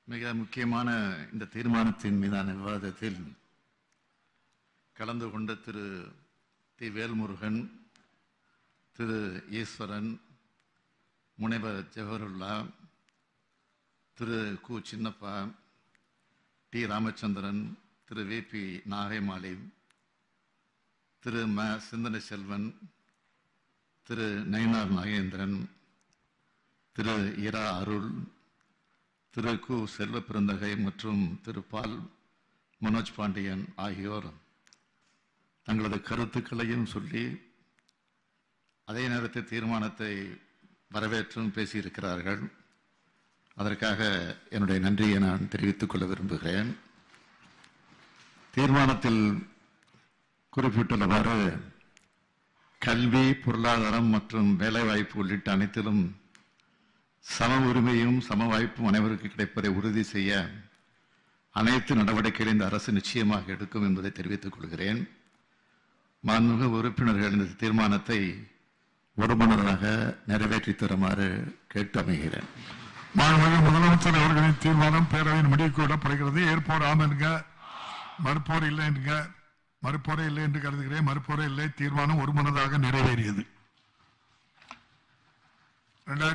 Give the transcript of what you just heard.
மிக முக்கியமான இந்த தீர்மானத்தின் மீதான விவாதத்தில் கலந்து கொண்ட திரு தி வேல்முருகன் திரு ஈஸ்வரன் முனைவர் ஜவஹருல்லா திரு கு Chinnappa T Ramachandran Thiru V P Nagaimali Thiru ம சிந்தனை செல்வன் திரு நயினார் நாகேந்திரன் திரு இரா அருள் திரு கு செல்வ பிறந்தகை மற்றும் திரு பால் மனோஜ் பாண்டியன் ஆகியோர் தங்களது கருத்துக்களையும் சொல்லி அதே நேரத்தில் தீர்மானத்தை வரவேற்றும் பேசியிருக்கிறார்கள் அதற்காக என்னுடைய நன்றியை நான் தெரிவித்துக் கொள்ள விரும்புகிறேன் தீர்மானத்தில் குறிப்பிட்டுள்ளவாறு கல்வி பொருளாதாரம் மற்றும் வேலைவாய்ப்பு உள்ளிட்ட அனைத்திலும் சம உரிமையும் சம வாய்ப்பும் அனைவருக்கு கிடைப்பதை உறுதி செய்ய அனைத்து நடவடிக்கைகளை இந்த அரசு நிச்சயமாக எடுக்கும் என்பதை தெரிவித்துக் கொள்கிறேன் மாண்புமிகு உறுப்பினர்கள் இந்த தீர்மானத்தை ஒருமனதாக நிறைவேற்றி தருமாறு கேட்டு அமைகிறேன் மாண்புமிகு முதலமைச்சர் அவர்களின் தீர்மானம் பேரவையின் முடிவுக்கு விடப்படுகிறது ஏற்போர் ஆம் என்க மறுப்போர் இல்லை என்க மறுப்போரே இல்லை என்று கருதுகிறேன் மறுப்போரே இல்லை தீர்மானம் ஒருமனதாக நிறைவேறியது இரண்டாயிரத்தி